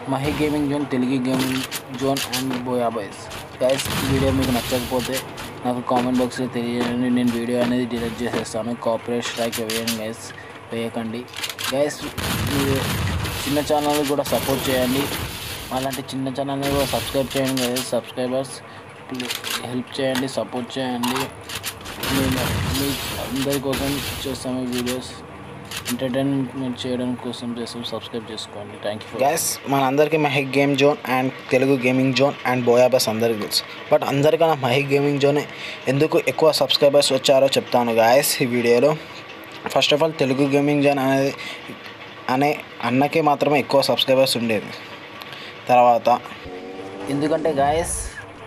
Mahi gaming zone Telugu gaming zone and Boya boys guys ఈ video మీకు నచ్చకపోతే నాకు కామెంట్ బాక్స్లో తెలియజేయండి నేను వీడియో అనేది డిలీట్ చేసేస్తాను కాపరేట్ స్ట్రైక్ వేయండి గైస్ వేయకండి గైస్ మీరు చిన్న ఛానల్ కూడా సపోర్ట్ చేయండి అలాంటి చిన్న ఛానల్ని కూడా సబ్స్క్రైబ్ చేయండి గైస్ సబ్స్క్రైబర్స్ హెల్ప్ చేయండి సపోర్ట్ చేయండి నేను మీ అందరి కోసం చేస్తాము వీడియోస్ ఎంటర్టైన్మెంట్ చేయడం కోసం చేస్తాం సబ్స్క్రైబ్ చేసుకోండి థ్యాంక్ యూ గ్యాస్ మనందరికీ మహిక్ game zone and Telugu gaming zone and బోయాబస్ అందరికీ తెలుసు బట్ అందరికన్నా మహిక్ గేమింగ్ జోన్ ఎందుకు ఎక్కువ సబ్స్క్రైబర్స్ వచ్చారో చెప్తాను గాయస్ ఈ వీడియోలో first of all Telugu gaming zone అనేది అనే అన్నకే మాత్రమే ఎక్కువ సబ్స్క్రైబర్స్ ఉండేది తర్వాత ఎందుకంటే గాయస్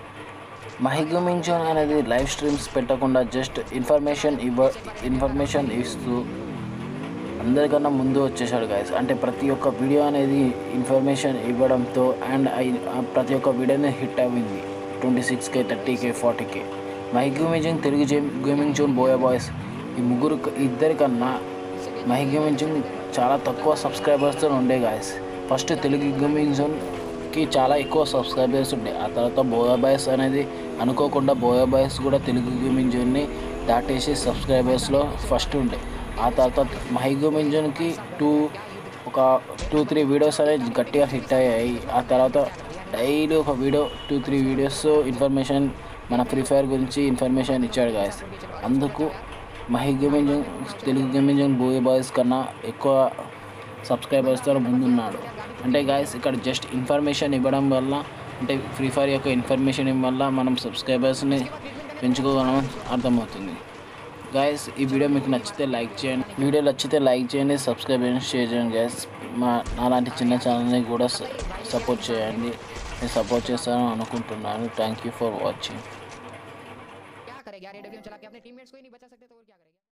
మహిగమించోన్ అనేది లైవ్ స్ట్రీమ్స్ పెట్టకుండా జస్ట్ ఇన్ఫర్మేషన్ ఇవ్వ ఇన్ఫర్మేషన్ ఇస్తూ అందరికన్నా ముందు వచ్చేసాడు గాయస్ అంటే ప్రతి ఒక్క వీడియో అనేది ఇన్ఫర్మేషన్ ఇవ్వడంతో అండ్ ప్రతి ఒక్క వీడియోని హిట్ అయింది twenty six K thirty K forty K మహిగమించింగ్ తెలుగు జేమ్ గేమింగ్ జోన్ బోయా బాయ్స్ ఈ ముగ్గురు ఇద్దరికన్నా మహిగమించింగ్ చాలా తక్కువ సబ్స్క్రైబర్స్తో ఉండే గాయస్ ఫస్ట్ తెలుగు గేమింగ్ జోన్కి చాలా ఎక్కువ సబ్స్క్రైబర్స్ ఉండే ఆ తర్వాత బోయా బాయ్స్ అనేది అనుకోకుండా బోయా బాయ్స్ కూడా తెలుగు గేమింగ్ జోన్ని దాటేసి సబ్స్క్రైబర్స్లో ఫస్ట్ ఉండే ఆ తర్వాత మహి గేమింగ్ జోన్కి టూ ఒక టూ త్రీ వీడియోస్ అనేది గట్టిగా హిట్ అయ్యాయి ఆ తర్వాత డైలీ ఒక video two three videos information మన ఫ్రీ ఫైర్ గురించి ఇన్ఫర్మేషన్ ఇచ్చాడు గాయస్ అందుకు Mahi gaming zone Telugu gaming zone boy boys కన్నా ఎక్కువ సబ్స్క్రైబర్స్తో ముందున్నాడు అంటే గాయస్ ఇక్కడ జస్ట్ ఇన్ఫర్మేషన్ ఇవ్వడం వల్ల అంటే ఫ్రీ ఫైర్ యొక్క ఇన్ఫర్మేషన్ ఇవ్వడం వల్ల మనం సబ్స్క్రైబర్స్ని పెంచుకోగలం అర్థమవుతుంది గాయస్ ఈ వీడియో మీకు నచ్చితే లైక్ చేయండి వీడియో నచ్చితే లైక్ చేయండి సబ్స్క్రైబ్ చేయండి షేర్ చేయండి గాయస్ మా అలాంటి చిన్న ఛానల్ని కూడా సపోర్ట్ చేయండి నేను సపోర్ట్ చేస్తాను అనుకుంటున్నాను థ్యాంక్ యూ ఫర్ వాచింగ్ क्या करेगा यार ये डब्ल्यू चला के अपने टीममेट्स को ही नहीं बचा सकते तो और क्या करेगा